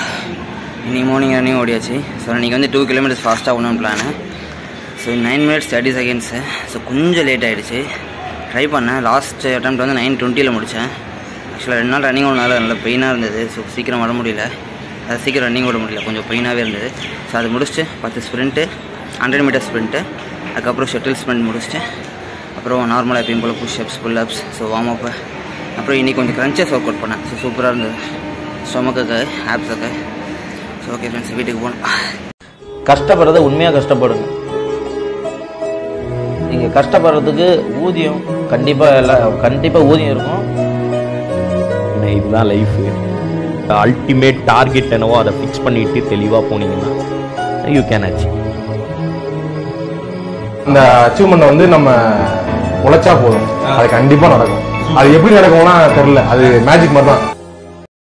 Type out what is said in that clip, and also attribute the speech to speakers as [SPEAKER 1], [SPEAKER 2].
[SPEAKER 1] இன்னைக்கு morning running ஓடியாச்சு so இன்றைக்கி வந்து டூ கிலோமீட்டர்ஸ் ஃபாஸ்ட்டாக ஒன்றும் plan so nine minutes thirty seconds so கொஞ்சம் லேட் ஆகிடுச்சு ட்ரை பண்ணேன் லாஸ்ட் அட்டம் வந்து நைன் டுவெண்ட்டியில் முடித்தேன் ஆக்சுவலாக ரெண்டு நாள் ரன்னிங் ஓடனால நல்லா பெயினாக இருந்தது ஸோ சீக்கிரம் வர முடியல அது சீக்கிரம் ரன்னிங் ஓட முடியல கொஞ்சம் பெயினாகவே இருந்தது ஸோ அது முடிச்சுட்டு பத்து ஸ்ப்ரிண்ட்டு ஹண்ட்ரட் மீட்டர் ஸ்ப்ரிண்ட்டு அதுக்கப்புறம் ஷட்டில் ஸ்ப்ரிண்ட் முடிச்சுட்டு அப்புறம் நார்மலாக எப்பயும் போல் pushups pullups so warm up அப்புறம் இன்றைக்கி கொஞ்சம் க்ரன்ச்சஸ் ஒர்க் அவுட் பண்ணேன் ஸோ சூப்பராக இருந்தது ஸ்டொமக்குக்கு ஆப்ஸுக்கு ஸோ ஓகே ஃப்ரெண்ட்ஸ் வீட்டுக்கு போகணும்
[SPEAKER 2] கஷ்டப்படுறத உண்மையாக கஷ்டப்படுங்க நீங்கள் கஷ்டப்படுறதுக்கு ஊதியம் கண்டிப்பாக எல்லாம் கண்டிப்பாக ஊதியம் இருக்கும்
[SPEAKER 3] ஏன்னா இதுதான் லைஃபு அல்டிமேட் டார்கெட் என்னவோ அதை ஃபிக்ஸ் பண்ணிட்டு தெளிவாக போனீங்கன்னா யூ கேன் அச்சீவ்
[SPEAKER 4] இந்த அச்சீவ்மெண்ட் வந்து நம்ம உழைச்சா போதும் அது கண்டிப்பா நடக்கும் அது எப்படி நடக்கும்னா தெரியல அது மேஜிக் மாதிரி தான்